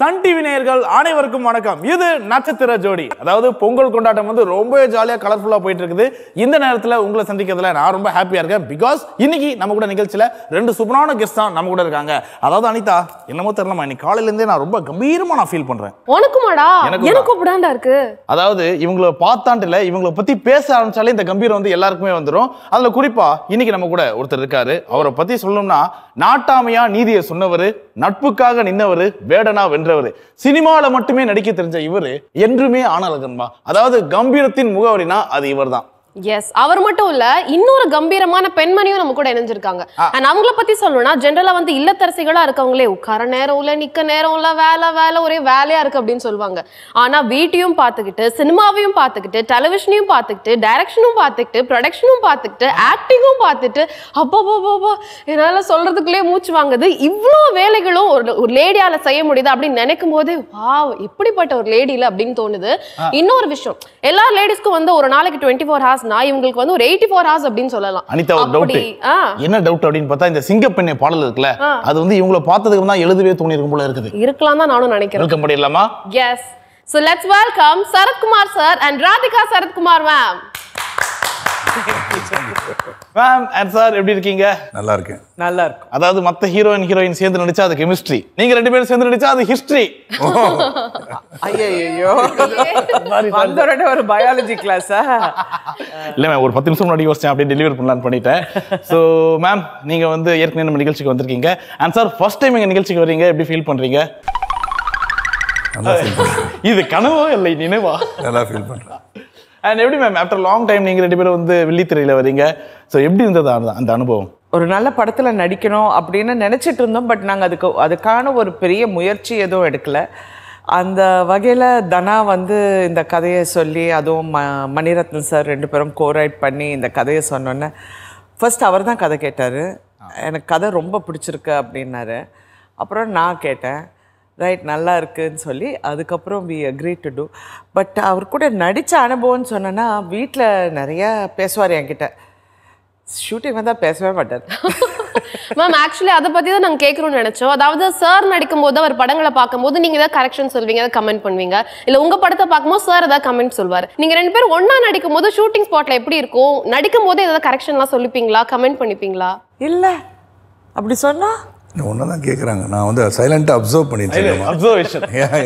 Sun TV நேயர்கள் அனைவருக்கும் வணக்கம் இது நட்சத்திர ஜோடி அதாவது பொங்கல் கொண்டாட்டம் வந்து ரொம்பவே ஜாலியா கலர்ஃபுல்லா போயிட்டு இருக்குது இந்த நேரத்துல உங்களை சந்திக்கிறதுல நான் ரொம்ப ஹாப்பியா இருக்கேன் பிகாஸ் இன்னைக்கு நம்ம கூட நிகழ்ச்சியில ரெண்டு சூப்பரான கெஸ்ட் தான் நம்ம கூட இருக்காங்க அதாவது அனிதா என்னமோ தெரியலமா இன்னைக்கு காலையில இருந்தே நான் ரொம்ப கம்பீரமா நான் ஃபீல் பண்றேன் உனக்குமாடா எனக்குமா? எனக்கும் அப்படிதான்டா இருக்கு அதாவது இவங்கள பார்த்தான்ட்டு இல்ல இவங்கள பத்தி பேச ஆரம்பிச்சாலே இந்த கம்பீரம் வந்து எல்லாருக்குமே வந்துடும் அதுல குறிப்பா இன்னைக்கு நம்ம கூட ஒருத்தர் இருக்காரு அவரை பத்தி சொல்லணும்னா நாட்டாமையா நீதியை சொன்னவர் நட்புக்காக நின்னவர் வேடனா வென்றவர் சினிமால மட்டுமே நடிக்க தெரிஞ்ச இவரு என்றுமே ஆனழகன்மா அதாவது கம்பீரத்தின் முகவரினா அது இவர்தான் எஸ் அவர் மட்டும் இல்ல இன்னொரு கம்பீரமான பெண்மணியும் நம்ம கூட இணைஞ்சிருக்காங்க அண்ட் அவங்கள பத்தி சொல்லணும்னா ஜென்ரலா வந்து இல்லத்தரசிகளா இருக்கவங்களே உட்கார நேரம் இல்ல நிக்க நேரம் இல்ல வேலை வேலை ஒரே வேலையா இருக்கு அப்படின்னு சொல்லுவாங்க ஆனா வீட்டையும் பார்த்துக்கிட்டு சினிமாவையும் பார்த்துக்கிட்டு டெலிவிஷனையும் பார்த்துக்கிட்டு டைரக்ஷனும் பார்த்துக்கிட்டு ப்ரொடக்ஷனும் பார்த்துக்கிட்டு ஆக்டிங்கும் பார்த்துட்டு அப்பா என்னால சொல்றதுக்குள்ளே மூச்சு வாங்குது இவ்வளோ வேலைகளும் ஒரு ஒரு லேடியால செய்ய முடியுது அப்படின்னு நினைக்கும் போது வா இப்படிப்பட்ட ஒரு லேடியில அப்படின்னு தோணுது இன்னொரு விஷயம் எல்லா லேடிஸ்க்கும் வந்து ஒரு நாளைக்கு டுவெண்ட்டி ஃபோர் ஹவர்ஸ்னா இவங்களுக்கு வந்து ஒரு எயிட்டி ஃபோர் ஹவர்ஸ் அப்படின்னு சொல்லலாம் அனிதா ஒரு டவுட் அப்படி ஆ என்ன டவுட் அப்படின்னு பார்த்தா இந்த சிங்கப்பெண்ணை பாடல் இருக்குல்ல ஆ. அது வந்து இவங்கள பார்த்ததுக்கு தான் எழுதவே தோணி இருக்கும் போல இருக்குது இருக்கலாம் தான் நானும் நினைக்கிறேன் வெல்கம் பண்ணிடலாமா yes so let's welcome Sarathkumar sir and Radhika Sarathkumar ma'am ma'am and sir எப்படி இருக்கீங்க நல்லா இருக்கேன் நல்லா இருக்கும் அதாவது மத்த ஹீரோயின் ஹீரோயின் சேர்ந்து நடிச்சா அது கெமிஸ்ட்ரி நீங்க ரெண்டு பேரும் சேர்ந்து நடிச்சா அது ஹிஸ்டரி ஐயோ வந்தோடனே ஒரு பயாலஜி கிளாஸா இல்ல மேம் ஒரு பத்து நிமிஷம் முன்னாடி யோசிச்சேன் அப்படியே டெலிவரி பண்ணலாம்னு பண்ணிட்டேன் ஸோ மேம் நீங்க வந்து ஏற்கனவே நம்ம நிகழ்ச்சிக்கு வந்திருக்கீங்க அண்ட் சார் ஃபர்ஸ்ட் டைம் எங்க நிகழ்ச்சிக்கு வர்றீங்க எப்படி ஃபீல் பண்றீங்க நல்லா ஃபீல் பண்ணுறேன் இது கனவா இல்லை நினைவா நல்லா ஃபீல் பண்ணுறேன் அண்ட் எப்படி மேம் ஆஃப்டர் லாங் டைம் நீங்க ரெண்டு பேரும் வந்து வெள்ளித்திரையில வரீங்க ஸோ எப்படி இருந்தது அந்த- அந்த அனுபவம் ஒரு நல்ல படத்துல நடிக்கணும் அப்படின்னு நினைச்சிட்டு இருந்தோம் பட் நாங்க அதுக்கு அதுக்கான ஒரு பெரிய முயற்சி எதுவும் எடுக்கல அந்த வகையில தனா வந்து இந்த கதையை சொல்லி அதுவும் ம மணிரத்னம் சார் ரெண்டு பேரும் கோரைட் பண்ணி இந்த கதையை சொன்னோன்னே ஃபர்ஸ்ட் அவர் தான் கதை கேட்டார் எனக்கு கதை ரொம்ப பிடிச்சிருக்கு அப்படின்னாரு அப்புறம் நான் கேட்டேன் ரைட் நல்லா இருக்குன்னு சொல்லி அதுக்கப்புறம் we agree to do but அவர் கூட நடித்த அனுபவம்னு சொன்னேன்னா வீட்டில் நிறைய பேசுவார் என்கிட்ட ஷூட்டிங் வந்தால் பேசவே மாட்டார் மேம் ஆக்சுவலி அதை பத்தி தான் நாங்க கேட்கணும்னு நினைச்சோம் அதாவது சார் நடிக்கும் போது அவர் படங்களை பார்க்கும்போது நீங்க ஏதாவது கரெக்ஷன் சொல்வீங்க ஏதாவது கமெண்ட் பண்ணுவீங்க இல்ல உங்க படத்தை பார்க்கும்போது சார் ஏதாவது கமெண்ட் சொல்வார் நீங்க ரெண்டு பேரும் ஒண்ணா நடிக்கும் போது ஷூட்டிங் ஸ்பாட்ல எப்படி இருக்கும் நடிக்கும் போது ஏதாவது கரெக்ஷன்லாம் சொல்லிப்பீங்களா கமெண்ட் பண்ணிப்பீங்களா இல்லை அப்படி சொன்னா ஒன்று தான் கேட்குறாங்க நான் வந்து சைலண்ட்டாக அப்சர்வ் பண்ணிட்டு இருக்கேன் அப்சர்வேஷன்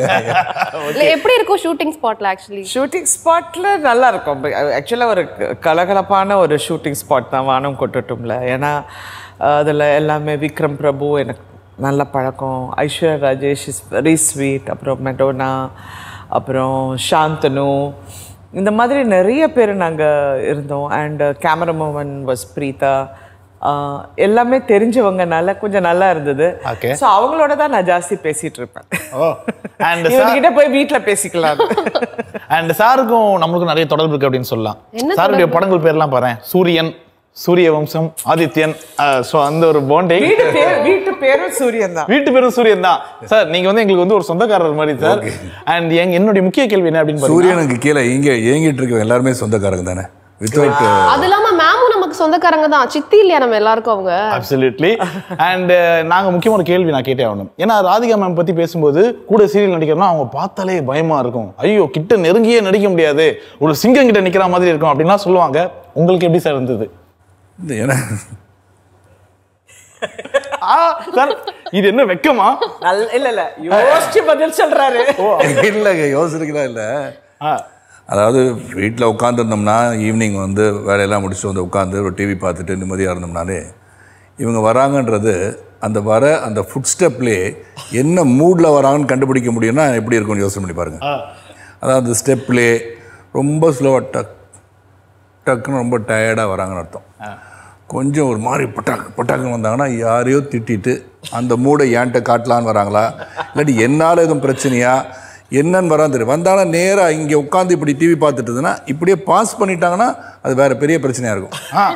இல்ல எப்படி இருக்கும் ஷூட்டிங் ஸ்பாட்ல ஆக்சுவலி ஷூட்டிங் ஸ்பாட்டில் நல்லா இருக்கும் ஆக்சுவலாக ஒரு க- கலகலப்பான ஒரு ஷூட்டிங் ஸ்பாட் தான் வானம் கொட்டட்டும்ல ஏன்னா அதில் எல்லாமே விக்ரம் பிரபு எனக்கு நல்ல பழக்கம் Aishwarya Rajesh is very sweet அப்புறம் மெடோனா அப்புறம் சாந்தனு இந்த மாதிரி நிறைய பேர் நாங்கள் இருந்தோம் and cameraman was Preetha ah எல்லாமே தெரிஞ்சவங்கனால கொஞ்சம் நல்லா இருந்தது Okay. ஸோ அவங்களோட தான் நான் ஜாஸ்தி பேசிட்டு இருப்பேன் ஓ அண்ட் இவர்கிட்ட போய் வீட்டில் பேசிக்கலாம் அண்ட் சாருக்கும் நம்மளுக்கும் நிறைய தொடர்பு இருக்கு அப்படின்னு சொல்லலாம் என்ன சாருடைய படங்கள் பேர்லாம் பாரு சூரியன் சூரிய வம்சம் ஆதித்யன் ஸோ அந்த ஒரு பாண்டிங் வீட்டு பேர் வீட்டு பேரும் சூரியன் தான் வீட்டு பேரும் சூரியன் தான் சார் நீங்க வந்து எங்களுக்கு வந்து ஒரு சொந்தக்காரர் மாதிரி சார் அண்ட் எங்க என்னுடைய முக்கிய கேள்வி என்ன அப்படின்னு பாத்தீங்கன்னா, சூரியனுக்கு கீழே இங்கே ஏங்கிட்டு இருக்க எல்லாருமே சொந்தக்காரங்க தானே வித்தவுட் அது இல்லாம மேமும் நமக்கு சொந்தக்காரங்க தான் சித்தி இல்லையா நம்ம எல்லாருக்கும் அவங்க அப்சல்யூட்லி அண்ட் நாங்க முக்கியமான கேள்வி நான் கேட்டே ஆகணும் ஏன்னா ராதிகா மேம் பத்தி பேசும்போது கூட சீரியல் நடிக்கிறோம்னா அவங்க பார்த்தாலே பயமா இருக்கும் ஐயோ கிட்ட நெருங்கியே நடிக்க முடியாது ஒரு சிங்கம் கிட்ட நிக்கிற மாதிரி இருக்கும் அப்படின்லாம் சொல்லுவாங்க உங்களுக்கு எப்படி சார் இருந்தது இந்த ஏன்னா ஆ, சார் இது என்ன வெக்கமா நல்ல இல்ல இல்ல யோசிச்சு பதில் சொல்றாரு இல்லைங்க யோசிக்கலாம் இல்லை ஆ, அதாவது வீட்டில் உட்காந்துருந்தோம்னா ஈவினிங் வந்து வேலையெல்லாம் முடிச்சுட்டு வந்து உட்காந்து ஒரு டிவி பார்த்துட்டு நிம்மதியாக இருந்தோம்னாலே இவங்க வராங்கன்றது அந்த வர அந்த ஃபுட் ஸ்டெப்லேயே என்ன மூடில் வராங்கன்னு கண்டுபிடிக்க முடியும்னா எப்படி இருக்கும்னு யோசனை பண்ணி பாருங்க அதாவது ஸ்டெப்லே ரொம்ப ஸ்லோவாக டக் டக்குன்னு ரொம்ப டயர்டாக வராங்கன்னு அர்த்தம் கொஞ்சம் ஒரு மாதிரி பட்டாக்கு பட்டாக்குன்னு வந்தாங்கன்னா யாரையோ திட்டிட்டு அந்த மூடை ஏன்ட்ட காட்டலான்னு வராங்களா இல்லாட்டி என்னால் எதுவும் பிரச்சனையா என்னன்னு வரான்னு தெரியும் வந்தாலும் நேராக இங்கே உட்காந்து இப்படி டிவி பார்த்துட்டு இருந்ததுன்னா இப்படியே பாஸ் பண்ணிட்டாங்கன்னா அது வேற பெரிய பிரச்சனையாக இருக்கும்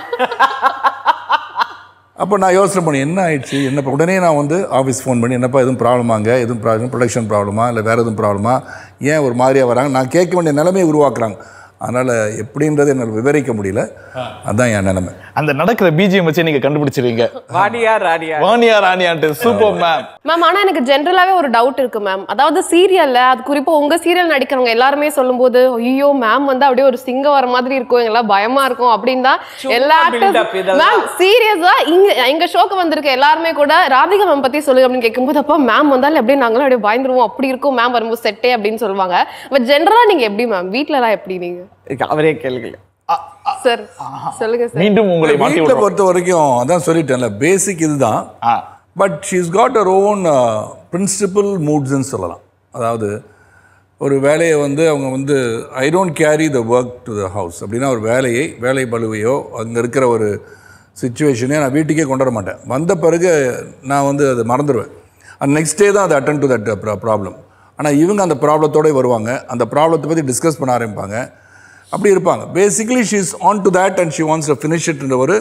அப்போ நான் யோசனை பண்ணி என்ன ஆயிடுச்சு என்ன இப்ப உடனே நான் வந்து ஆஃபீஸ் ஃபோன் பண்ணி என்னப்பா எதுவும் ப்ராப்ளமாங்க எதுவும் ப்ராப்ளம் ப்ரொடக்ஷன் ப்ராப்ளமா இல்லை வேறு எதுவும் ப்ராப்ளமா ஏன் ஒரு மாதிரியாக வராங்க நான் கேட்க வேண்டிய நிலைமையை உருவாக்குறாங்க அதனால் எப்படின்றதை என்னால் விவரிக்க முடியல அதுதான் என் நிலைமை அந்த நடக்கிற பிஜிஎம் வச்சு நீங்க கண்டுபிடிச்சிருவீங்க வாடியா ராடியா வாணியா ராணியான்ட்டு சூப்பர் மேம் மேம் ஆனா எனக்கு ஜென்ரலாவே ஒரு டவுட் இருக்கு மேம் அதாவது சீரியல்ல அது குறிப்பா உங்க சீரியல் நடிக்கிறவங்க எல்லாருமே சொல்லும்போது ஐயோ மேம் வந்து அப்படியே ஒரு சிங்க வர மாதிரி இருக்கும் எங்கெல்லாம் பயமா இருக்கும் அப்படின்னு தான் சும்மா எல்லா build up இதெல்லாம். மேம் சீரியஸா இங்க எங்க ஷோக்கு வந்திருக்க எல்லாருமே கூட ராதிகா மேம் பத்தி சொல்லுங்க அப்படின்னு கேட்கும்போது அப்பா மேம் வந்தாலும் அப்படியே நாங்களும் அப்படியே பயந்துருவோம் அப்படி இருக்கும் மேம் வரும்போது செட்டே அப்படின்னு சொல்லுவாங்க பட் ஜென்ரலா நீங்க எப்படி மேம் வீட்ல எல்லாம் எப்படி நீங்க அவரே கேளுங்க சார் சொல்லுங்க சார் மீண்டும் உங்களை மாட்டி வீட்டில் விடுறோம் பொறுத்த வரைக்கும் அதான் சொல்லிட்டேன்ல பேசிக் இதுதான் ஆ. But she's got her own principle மூட்ஸ்ன்னு சொல்லலாம் அதாவது ஒரு வேலையை வந்து அவங்க வந்து I don't carry the work to the house அப்படின்னா ஒரு வேலையை வேலை பளுவையோ அங்கே இருக்கிற ஒரு சுச்சுவேஷனையோ நான் வீட்டுக்கே கொண்டு வர மாட்டேன் வந்த பிறகு நான் வந்து அதை மறந்துடுவேன் அண்ட் நெக்ஸ்ட் டே தான் அதை அட்டன் டு தட் ப்ராப்ளம் ஆனால் இவங்க அந்த ப்ராப்ளத்தோடய வருவாங்க அந்த ப்ராப்ளத்தை பற்றி டிஸ்கஸ் பண்ண ஆரம்பிப்பாங்க அப்படி இருப்பாங்க basically she is on to that and she wants to finish இட்ன்ற ஒரு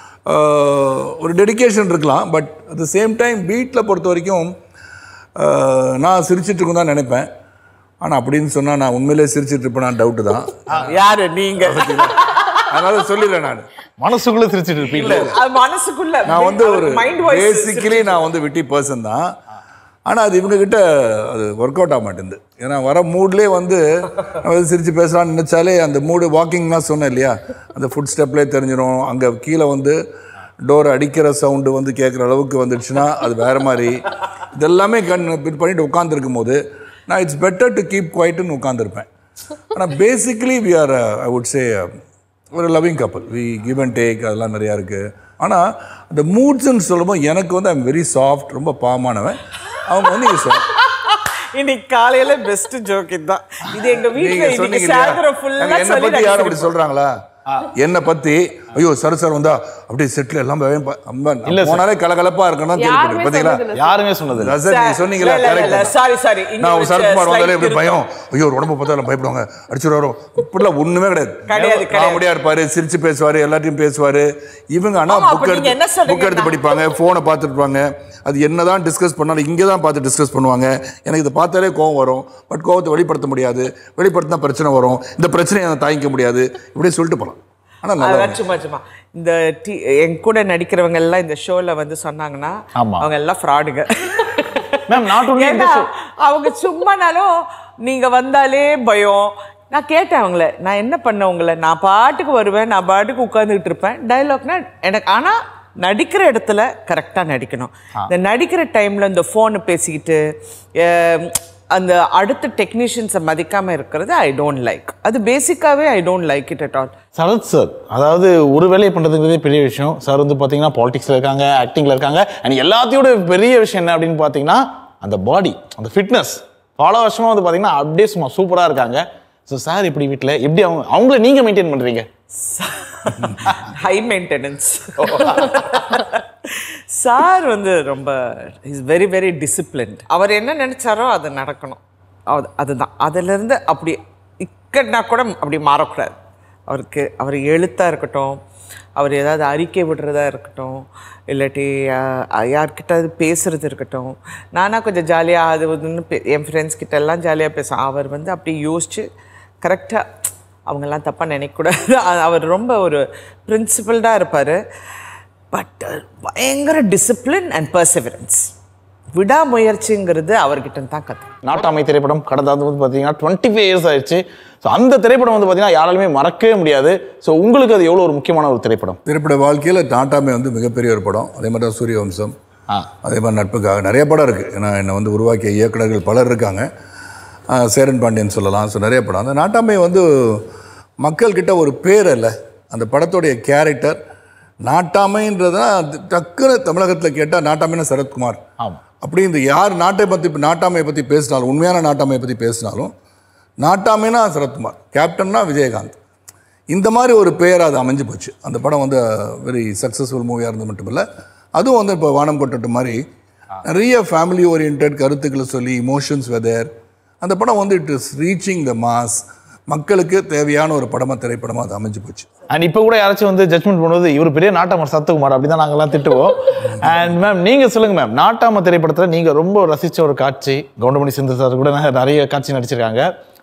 ஆஹ், ஒரு டெடிகேஷன் இருக்கலாம் but at the same time வீட்டில் பொறுத்த வரைக்கும் ஆஹ், நான் சிரிச்சிட்டு இருக்கும் தான் நினைப்பேன் ஆனால் அப்படின்னு சொன்னால் நான் உண்மையிலே சிரிச்சிட்டு இருப்பேன் டவுட்டு தான் யாரு நீங்க அதனால சொல்லிடுறேன் நான் மனசுக்குள்ள சிரிச்சிட்டு இருப்பீங்க அது மனசுக்குள்ள நான் வந்து ஒரு மைண்ட் வாய்ஸ் பேசிக்கலி நான் வந்து விட்டி பர்சன் தான் ஆனால் அது இவங்க கிட்ட அது ஒர்க் அவுட் ஆக மாட்டேங்குது ஏன்னா வர மூட்லேயே வந்து நம்ம எது சிரித்து பேசலாம்னு நினச்சாலே அந்த மூடு வாக்கிங்லாம் சொன்னேன் இல்லையா அந்த ஃபுட் ஸ்டெப்லேயே தெரிஞ்சிடும் அங்கே கீழே வந்து டோர் அடிக்கிற சவுண்டு வந்து கேட்குற அளவுக்கு வந்துடுச்சுன்னா அது வேற மாதிரி இதெல்லாமே கண் இது பண்ணிட்டு உட்காந்துருக்கும் போது நான் இட்ஸ் பெட்டர் டு கீப் குவைட்டுன்னு உட்காந்துருப்பேன் ஆனால் basically we are I would say ஒரு லவ்விங் கப்பல் வி கிவ் அண்ட் டேக் அதெல்லாம் நிறையா இருக்குது ஆனால் அந்த மூட்ஸ்ன்னு சொல்லும்போது எனக்கு வந்து ஐம் வெரி சாஃப்ட் ரொம்ப பாவமானவன் அவங்க வந்து இங்க சொ- இன்னைக்கு காலையில பெஸ்ட் ஜோக் இதுதான் இது எங்க வீட்ல நீங்க இன்னைக்கு சொன்னீங்க இல்லையா? சாயந்தரம் ஃபுல்லா என்னை சொல்லி பத்தி யாரும் அப்படி நடிச்சிருக்கோம். சொல்றாங்களா என்னை பத்தி ஐயோ சார் சார் வந்தா அப்படியே செட்டில் எல்லாம் பயம் ப- அம்மா, நான் இல்ல சார். போனாலே கலகலப்பா இருக்கணும் தான் யாருமே கேள்விப்பட்டேன் பாத்தீங்களா சொன்னதில்ல. யாருமே சொன்னது இல்ல. ரசன் நீங்க சொன்னீங்களா இல்ல, இல்ல, இல்ல, correct. sorry, sorry. இங்க நான் ஒரு சரத்குமார் slight வந்தாலே எப்படி திருத்தம். பயம் ஐயோ ஒரு உடம்பு பார்த்தாலும் பயப்படுவாங்க அடிச்சுடுவாரோ இப்படிலாம் ஒண்ணுமே கிடையாது கிடையாது, கிடையாது. காமெடியா இருப்பாரு சிரிச்சு பேசுவாரு எல்லாத்தையும் பேசுவாரு இவங்க ஆனா ஆமா, அப்ப புக் நீங்க என்ன எடுத்து சொல்றீங்க? புக் எடுத்து படிப்பாங்க போனை பார்த்துட்டு இருப்பாங்க அது என்னதான் டிஸ்கஸ் பண்ணாலும் இங்கே தான் பார்த்து டிஸ்கஸ் பண்ணுவாங்க எனக்கு இதை பார்த்தாலே கோவம் வரும் பட் கோவத்தை வெளிப்படுத்த முடியாது வெளிப்படுத்தினா பிரச்சனை வரும் இந்த பிரச்சனையை நான் தாங்கிக்க முடியாது இப்படியே சொல்லிட்டு போகலாம் ஆனால் நல்லா அதெல்லாம் சும்மா சும்மா இந்த டி என் கூட நடிக்கிறவங்க எல்லாம் இந்த ஷோல வந்து சொன்னாங்கன்னா ஆமா. அவங்க எல்லாம் ஃப்ராடுங்க மேம் நாட் ஒன்லி ஏன்னா அவங்க சும்மானாலும் நீங்க வந்தாலே பயம் நான் கேட்டேன் அவங்கள நான் என்ன பண்ண உங்களை நான் பாட்டுக்கு வருவேன் நான் பாட்டுக்கு உட்காந்துக்கிட்டு இருப்பேன் டயலாக்னா எனக்கு ஆனா நடிக்கிற இடத்துல கரெக்டாக நடிக்கணும் இந்த நடிக்கிற டைம்ல இந்த ஃபோனு பேசிக்கிட்டு அஹ், அந்த அடுத்த டெக்னீஷியன்ஸை மதிக்காம இருக்கிறது ஐ டோன்ட் லைக் அது பேசிக்காவே I don't like it at all Sarath sir அதாவது ஒரு வேலையை பண்ணுறதுங்கிறதே பெரிய விஷயம் சார் வந்து பார்த்தீங்கன்னா பாலிடிக்ஸில் இருக்காங்க ஆக்டிங்கில் இருக்காங்க அண்ட் எல்லாத்தையோட பெரிய விஷயம் என்ன அப்படின்னு பார்த்தீங்கன்னா அந்த பாடி அந்த ஃபிட்னஸ் பல வருஷமாக வந்து பார்த்தீங்கன்னா அப்படியே சும்மா சூப்பராக இருக்காங்க ஸோ சார் இப்படி வீட்டில் எப்படி அவங்க அவங்கள நீங்கள் மெயின்டைன் பண்ணுறீங்க ஹை மெயின்டெனன்ஸ் சார் வந்து ரொம்ப இஸ் வெரி வெரி டிசிப்ளின்ட் அவர் என்ன நினைச்சாரோ அது நடக்கணும் அது- அதுதான் அதிலிருந்து அப்படி இக்கட்னா கூட அப்படி மாறக்கூடாது அவருக்கு அவர் எழுத்தா இருக்கட்டும் அவர் ஏதாவது அறிக்கை விடுறதா இருக்கட்டும் இல்லாட்டி அஹ், யார்கிட்ட பேசுறது இருக்கட்டும் நானா கொஞ்சம் ஜாலியாக அது இதுன்னு பே- என் ஃப்ரெண்ட்ஸ் கிட்ட எல்லாம் ஜாலியாக பேசுவேன் அவர் வந்து அப்படி யோசிச்சு கரெக்டாக அவங்கெல்லாம் தப்பாக நினைக்கக்கூடாது அ- அவர் ரொம்ப ஒரு பிரின்சிபல்டாக இருப்பார் பட் பயங்கர டிசிப்ளின் அண்ட் பர்சிவரன்ஸ் விடாமுயற்சிங்கிறது அவர்கிட்ட தான் கற்று நாட்டாமை திரைப்படம் கடந்த ஆண்டு வந்து பார்த்தீங்கன்னா டுவெண்ட்டி ஃபைவ் இயர்ஸ் ஆயிடுச்சு ஸோ அந்த திரைப்படம் வந்து பார்த்தீங்கன்னா யாராலுமே மறக்கவே முடியாது ஸோ உங்களுக்கு அது எவ்வளோ ஒரு முக்கியமான ஒரு திரைப்படம் திரைப்பட வாழ்க்கையில் நாட்டாமை வந்து மிகப்பெரிய ஒரு படம் அதே மாதிரி தான் சூரியவம்சம் ஆ. அதே மாதிரி நட்புக்காக நிறைய படம் இருக்குது ஏன்னா என்னை வந்து உருவாக்கிய இயக்குனர்கள் பலர் இருக்காங்க ஆ, சேரன் பாண்டியன் சொல்லலாம் ஸோ நிறைய படம் அந்த நாட்டாமை வந்து மக்கள்கிட்ட ஒரு பேர் அல்ல அந்த படத்துடைய கேரக்டர் நாட்டாமைன்றதுனா அது டக்குன்னு தமிழகத்தில் கேட்டால் நாட்டாமைன்னா சரத்குமார் ஆமாம் அப்படி இந்த யார் நாட்டை பற்றி நாட்டாமையை பற்றி பேசினாலும் உண்மையான நாட்டாமையை பற்றி பேசினாலும் நாட்டாமைனா சரத்குமார் கேப்டன்னா விஜயகாந்த் இந்த மாதிரி ஒரு பெயர் அது அமைஞ்சு போச்சு அந்த படம் வந்து வெரி சக்ஸஸ்ஃபுல் மூவியாக இருந்தது மட்டும் இல்லை அதுவும் வந்து இப்போ வானம் கொட்டட்டு மாதிரி நிறைய ஃபேமிலி ஓரியன்ட் கருத்துக்களை சொல்லி இமோஷன்ஸ் வெதர் அந்த படம் வந்து it is reaching the mass மக்களுக்கு தேவையான ஒரு படமாக திரைப்படமாக அது அமைஞ்சு போச்சு அண்ட் இப்போ கூட யாராச்சும் வந்து ஜட்மெண்ட் பண்ணுவது இவர் பெரிய நாட்டாமர் சத்துக்குமார் அப்படி தான் நாங்கள்லாம் திட்டுவோம் அண்ட் மேம் நீங்கள் சொல்லுங்கள் மேம் நாட்டாம திரைப்படத்தில் நீங்கள் ரொம்ப ரசித்த ஒரு காட்சி கவுண்டமணி சிந்து சார் கூட நெ- நிறைய காட்சி நடிச்சிருக்காங்க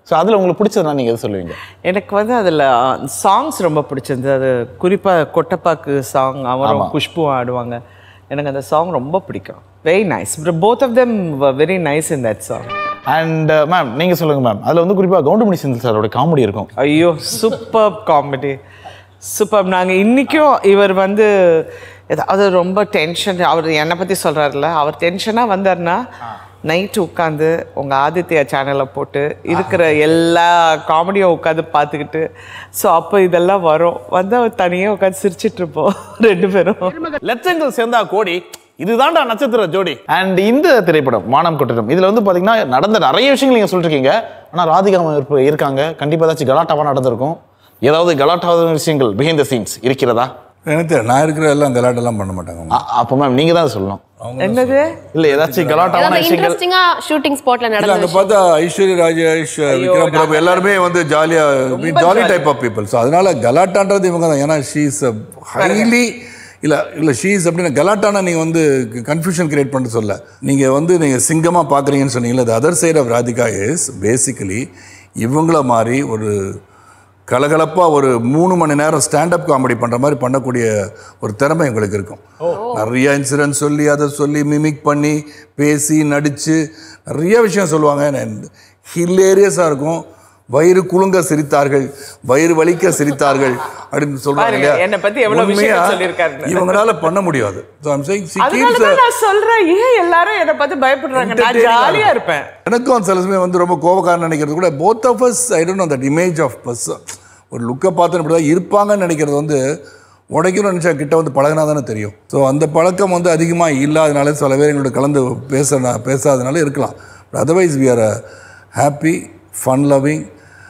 ஸோ அதுல உங்களுக்கு பிடிச்சதுனா நீங்க எது சொல்லுவீங்க எனக்கு வந்து அதில் சாங்ஸ் ரொம்ப பிடிச்சிருந்தது அது குறிப்பாக கொட்டப்பாக்கு சாங் அவரும் குஷ்புவும் ஆடுவாங்க எனக்கு அந்த சாங் ரொம்ப பிடிக்கும் very nice both of them very nice in that song and ma'am நீங்க சொல்லுங்க மேம் அதுல வந்து குறிப்பா கவுண்டமணி செந்தில் சாரோட காமெடி இருக்கும் ஐயோ சூப்பர் காமெடி சூப்பர் நாங்கள் இன்றைக்கும் இவர் வந்து ஏதாவது ரொம்ப டென்ஷன் அவர் என்னை பற்றி சொல்கிறாருல அவர் டென்ஷனாக வந்தார்னா நைட்டு உட்காந்து உங்கள் ஆதித்யா சேனலை போட்டு இருக்கிற எல்லா காமெடியும் உட்காந்து பார்த்துக்கிட்டு ஸோ அப்போ இதெல்லாம் வரும் வந்து அவர் தனியாக உட்காந்து சிரிச்சிட்டு இருப்போம் ரெண்டு பேரும் லட்சங்கள் சேர்ந்தா கோடி இதுதான்டா நட்சத்திர ஜோடி அண்ட் இந்த திரைப்படம் மானம் கொட்டடம் இதுல வந்து பாத்தீங்கன்னா நடந்த நிறைய விஷயங்கள் நீங்க சொல்லிருக்கீங்க ஆனா ராதிகா அம்மா இருப்ப- இருக்காங்க கண்டிப்பா ஏதாச்சும் கலாட்டாவா நடந்திருக்கும் ஏதாவது கலாட்டாவாத விஷயங்கள் பிஹைண்ட் த சீன்ஸ் இருக்கிறதா எனக்கு தெரியல, நான் இருக்கிற எல்லாம் கலாட்டெல்லாம் பண்ண மாட்டாங்க அவங்க. அ- அப்போ மேம் நீங்க தான் சொல்லணும் என்னது இல்ல ஏதாச்சும் கலாட்டாவான ஏதாவது விஷயங்கள் இன்ட்ரெஸ்டிங்கா ஷூட்டிங் ஸ்பாட்ல இல்ல நடந்த அங்க பார்த்தா ஐஸ்வர்யா ராஜேஷ் விக்ரம் பிரபு எல்லாருமே வந்து ஜாலியா jolly type of people so அதனால கலாட்டான்றது இவங்க தான் ஏன்னா ஷீஸ் ஹைலி இல்ல இல்ல ஷீஸ் அப்படின்னா கலாட்டானா நீங்க வந்து கன்ஃபியூஷன் கிரியேட் பண்ண சொல்ல நீங்க வந்து நீங்க சிங்கமா பாக்குறீங்கன்னு சொன்னீங்கல்ல other side of Radhika is basically இவங்கள மாதிரி ஒரு கலகலப்பா ஒரு மூணு மணி நேரம் ஸ்டாண்டப் காமெடி பண்ற மாதிரி பண்ணக்கூடிய ஒரு திறமை எங்களுக்கு இருக்கும் நிறைய இன்சிடென்ட் சொல்லி அதை சொல்லி மிமிக் பண்ணி பேசி நடிச்சு நிறைய விஷயம் சொல்லுவாங்க ஹில்லேரியஸாக இருக்கும் வயிறு குலுங்க சிரித்தார்கள் வயிறு வலிக்க சிரித்தார்கள் அப்படின்னு சொல்றாங்க பாருங்க, இல்லையா? என்னை பத்தி எவ்வளவு உண்மையா விஷயங்கள் சொல்லியிருக்காருன்னு. இவங்களால பண்ண முடியாது So I'm saying she அதனால keeps a- தான் நான் சொல்றேன் ஏன் எல்லாரும் என்னை பார்த்து பயப்படுறாங்க நான் Entertaining-ஆ ஜாலியா இருக்கும். இருப்பேன் எனக்கும் சில சமயம் வந்து ரொம்ப கோபக்காரன் நினைக்கிறது கூட both of us I don't know that image of boss ஒரு லுக்கை பார்த்து இப்படி தான் இருப்பாங்கன்னு நினைக்கிறது வந்து உடைக்கணும்னு நினச்சா கிட்ட வந்து பழகினா தானே தெரியும் ஸோ அந்த பழக்கம் வந்து அதிகமாக இல்லாதனால சில பேர் எங்களோட கலந்து பேச பேசாதனால இருக்கலாம் but otherwise we are a happy fun loving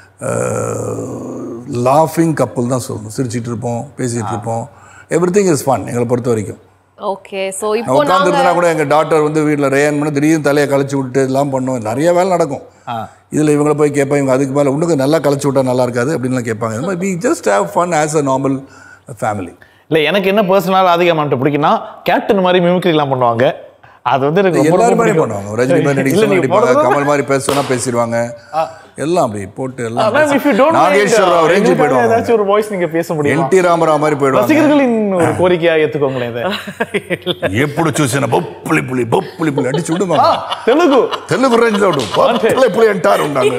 லாஃபிங் கப்பல் தான் சொல்லணும் சிரிச்சிட்டு இருப்போம் பேசிகிட்டு இருப்போம் எவ்ரி திங் இஸ் ஃபன் எங்களை பொறுத்த வரைக்கும் ஓகே சோ நான் இப்போ நாங்க உட்காந்துருந்தா கூட எங்கள் டாக்டர் வந்து வீட்டில் ரேயன் பண்ணி திடீர்னு தலையை கழிச்சு விட்டு எல்லாம் பண்ணுவோம் நிறைய வேலை நடக்கும் இதில் இவங்கள போய் கேட்பேன் இவங்க அதுக்கு மேலே உனக்கு நல்லா கழிச்சு விட்டா நல்லா இருக்காது அப்படின்லாம் கேட்பாங்க இந்த மாதிரி we just have fun as a normal family இல்ல எனக்கு என்ன பர்சனலாக அதிக அமௌண்ட் பிடிக்கும்னா கேப்டன் மாதிரி மிமிக்ரிலாம் பண்ணுவாங்க அது வந்து எனக்கு ரொம்ப ரொம்ப எல்லாருமே பிடிக்கும். பண்ணுவாங்க ரஜினி மாதிரி நடிக்க இல்ல, சொன்னா நீங்க நடிப்பாங்க போடுறது- கமல் மாதிரி பேச சொன்னா பேசிடுவாங்க எல்லாம் அப்படி போட்டு Ah, எல்லாம் ma'am, if you don't mind, Nageswara Rao range எங்களுக்காக போயிடுவாங்க ஏதாச்சும் ஒரு வாய்ஸ் நீங்க பேச முடியுமா என் டி ராமராவ் மாதிரி போயிடுவாங்க ரசிகர்களின் ஒரு கோரிக்கையா ஏத்துக்கோங்களேன் இதை ఎప్పుడు చూసినా బొప్పులి పులి బొప్పులి పులి అడిచి చూడు தெலுங்கு తెలుగు రేంజ్ లో బొప్పులి పులి అంటారు ఉన్నాను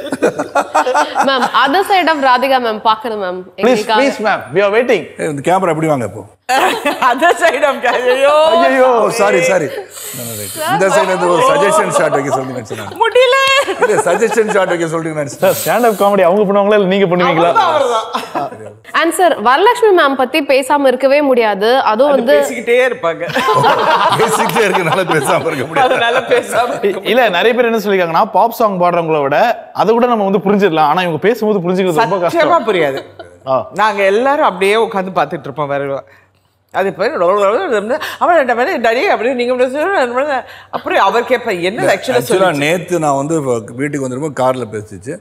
ma'am other side of Radhika ma'am பார்க்கணும் ma'am please please ma'am we are waiting இந்த கேமரா எப்படி வாங்க இப்போ அதர் சைடு ஆஃப் ஐயோ ஐயோ ஓ சாரி சாரி இந்த சைடு வந்து ஒரு சஜஷன் ஷாட் வைக்க சொல்லி நினைச்சேன் முடியல இல்ல சஜஷன் ஷாட் வைக்க சொல்லி நினைச்சேன் ஸ்டாண்ட் அப் காமெடி அவங்க பண்ணுவாங்களா இல்ல நீங்க பண்ணுவீங்களா அண்ட் சார் வரலட்சுமி மேம் பத்தி பேசாம இருக்கவே முடியாது அதுவும் வந்து பேசிக்கிட்டே இருப்பாங்க பேசிக்கிட்டே இருக்கனால பேசாம இருக்க முடியாது அதனால பேசாம இருக்க இல்ல நிறைய பேர் என்ன சொல்லிருக்காங்கன்னா பாப் சாங் பாடுறவங்கள விட அதை கூட நம்ம வந்து புரிஞ்சிடலாம் ஆனா இவங்க பேசும்போது புரிஞ்சுக்கிறது ரொம்ப சத்தியமா கஷ்டம் புரியாது ஆ. நாங்க எல்லாரும் அப்படியே உட்காந்து பார்த்துட்டு இருப்போம் வேற அது பேர் அவன் ரெண்டு பேரும் டடி அப்படியே நீங்க இப்படி சொல்லுங்க. அப்புறம் அவர் கேட்பேன் என்ன ஆக்சுவலா ஆக்சுவலா சொல்லி நேத்து நான் வந்து வீட்டுக்கு வந்திருப்போம் கார்ல பேசிச்சு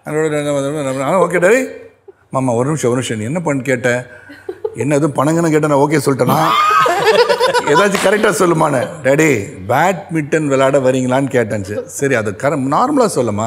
ஓகே டேய் மாமா ஒரு நிமிஷம் ஒரு நிமிஷம் நீ என்ன பண்ணு கேட்டேன் என்ன எதுவும் பணங்கன்னு கேட்டேன் நான் ஓகே சொல்லிட்டேனா ஏதாச்சும் கரெக்டாக சொல்லுமானே டேடி பேட்மிண்டன் விளையாட வரீங்களான்னு கேட்டேன் சரி. சரி அது கர நார்மலாக சொல்லுமா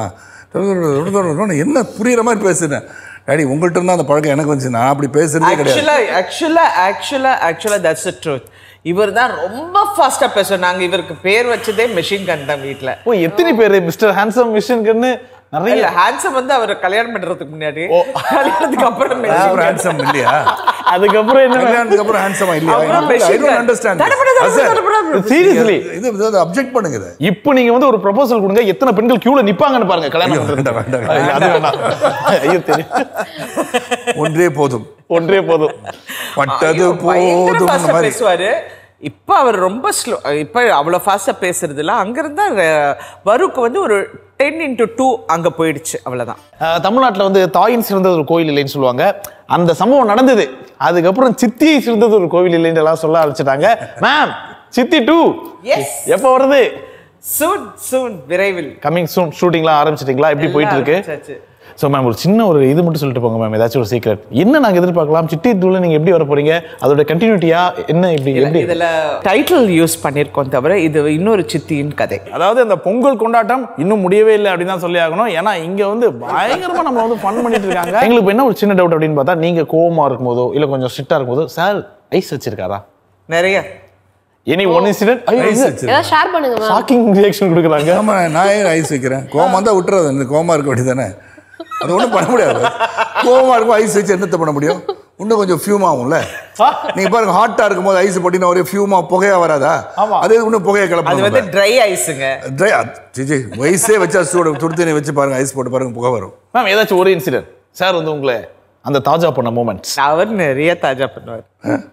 என்ன புரியுற மாதிரி பேசுனேன் டேடி உங்கள்கிட்ட இருந்தால் அந்த பழக்கம் எனக்கு வந்துச்சு நான் அப்படி பேசுறதே கிடையாது ஆக்சுவலா ஆக்சுவலா ஆக்சுவலா ஆக்சுவலா தட்ஸ் ட்ரூத் இவர் தான் ரொம்ப ஃபாஸ்டா பேசுவார் நாங்க இவருக்கு பேர் வச்சதே மெஷின் கன் தான் வீட்ல ஓ எத்தனை பேர் மிஸ்டர் ஹேண்ட்ஸம் மிஷின்கன்னு நிறைய இல்ல ஹேண்ட்ஸம் வந்து அவர் கல்யாணம் பண்றதுக்கு முன்னாடி கல்யாணத்துக்கு அப்புறம் machine அப்புறம் gun. ஹேண்ட்ஸம் இல்லையா அதுக்கப்புறம் என்ன கல்யாணத்துக்கு அப்புறம் ஹேண்ட்ஸமா இல்லையா அப்புறம் I machine don't gun. Understand தடபட, தடபட, தடபட. சீரியஸ்லி இது இது அப்ஜெக்ட் பண்ணுங்க இதை இப்போ நீங்க வந்து ஒரு ப்ரொபோசல் கொடுங்க எத்தனை பெண்கள் கியூல நிப்பாங்கன்னு பாருங்க கல்யாணம் ஐயோ, பண்றதுக்கு. வேண்டாம், வேண்டாம், ஐயோ, அது வேண்டாம் ஐயோ தெரியும் ஒன்றே போதும் ஒன்றே போதும் பட்டது ஐயோ, பயங்கர போதும் fast ஆ மாதிரி பேசுவாரு இப்ப அவர் ரொம்ப ஸ்லோ இப்ப அவ்வளவு ஃபாஸ்டா பேசுறது இல்ல அங்க இருந்தா அஹ், வருக்கு வந்து ஒரு டென் இன்டூ டூ அங்க போயிடுச்சு அவ்வளவுதான் அஹ், தமிழ்நாட்டுல வந்து தாயின் சிறந்த ஒரு கோயில் இல்லைன்னு சொல்லுவாங்க அந்த சம்பவம் நடந்தது அதுக்கப்புறம் சித்தியை சிறந்தது ஒரு கோவில் இல்லைன்னு எல்லாம் சொல்ல ஆரம்பிச்சிட்டாங்க மேம் சித்தி டூ Yes. எப்போ வருது சூன் சூன் விரைவில் கமிங் சூன் ஷூட்டிங்லாம் ஆரம்பிச்சிட்டீங்களா எப்படி போயிட்டு இருக்கு ஆரம்பிச்சாச்சு. ஸோ மேம் ஒரு சின்ன ஒரு இது மட்டும் சொல்லிட்டு போங்க மேம் ஏதாச்சும் ஒரு சீக்ரெட் என்ன நாங்கள் எதிர்பார்க்கலாம் சிட்டி தூள் நீங்கள் எப்படி வர போறீங்க அதோட கண்டினியூட்டியா என்ன இப்படி எப்படி இதுல டைட்டில் யூஸ் பண்ணியிருக்கோம் தவிர இது இன்னொரு சித்தியின் கதை அதாவது அந்த பொங்கல் கொண்டாட்டம் இன்னும் முடியவே இல்லை அப்படின்னு தான் சொல்லி ஆகணும் ஏன்னா இங்க வந்து பயங்கரமா நம்ம வந்து ஃபன் பண்ணிட்டு இருக்காங்க எங்களுக்கு இப்ப என்ன ஒரு சின்ன டவுட் அப்படின்னு பார்த்தா நீங்க கோவமா இருக்கும்போதோ இல்ல கொஞ்சம் ஸ்ட்ரிக்டா இருக்கும்போதோ சார் ஐஸ் வச்சிருக்காரா நிறைய எனி ஒன் இன்சிடென்ட் ஐஸ் வச்சிரு ஏதாவது ஷேர் பண்ணுங்க மேம் ஷாக்கிங் ரியாக்ஷன் கொடுக்குறாங்க ஆமா நான் ஏன் ஐஸ் வைக்கிறேன் கோமா தான் விட்டுறது இந்த கோமா இருக்க வேண்டியதானே அது ஒன்றும் பண்ண முடியாது கோவமா இருக்கும் ஐஸ் வச்சு என்னத்தை பண்ண முடியும் இன்னும் கொஞ்சம் ஃபியூம் ஆகும்ல நீங்க பாருங்க ஹாட்டா இருக்கும்போது ஐஸ் போட்டினா ஒரே ஃபியூமா புகையா வராதா ஆமா. அதே இன்னும் புகையை அது வந்து கிளப்பணும் ட்ரை ஐஸுங்க ட்ரை சிச்சி வயசே வச்சா சூடு சுடு தண்ணி வச்சு பாருங்க ஐஸ் போட்டு பாருங்க புகை வரும் மேம் ஏதாச்சும் ஒரு இன்சிடென்ட் சார் வந்து உங்களை அந்த தாஜா பண்ண மூமெண்ட்ஸ் அவர் நிறைய தாஜா பண்ணுவார்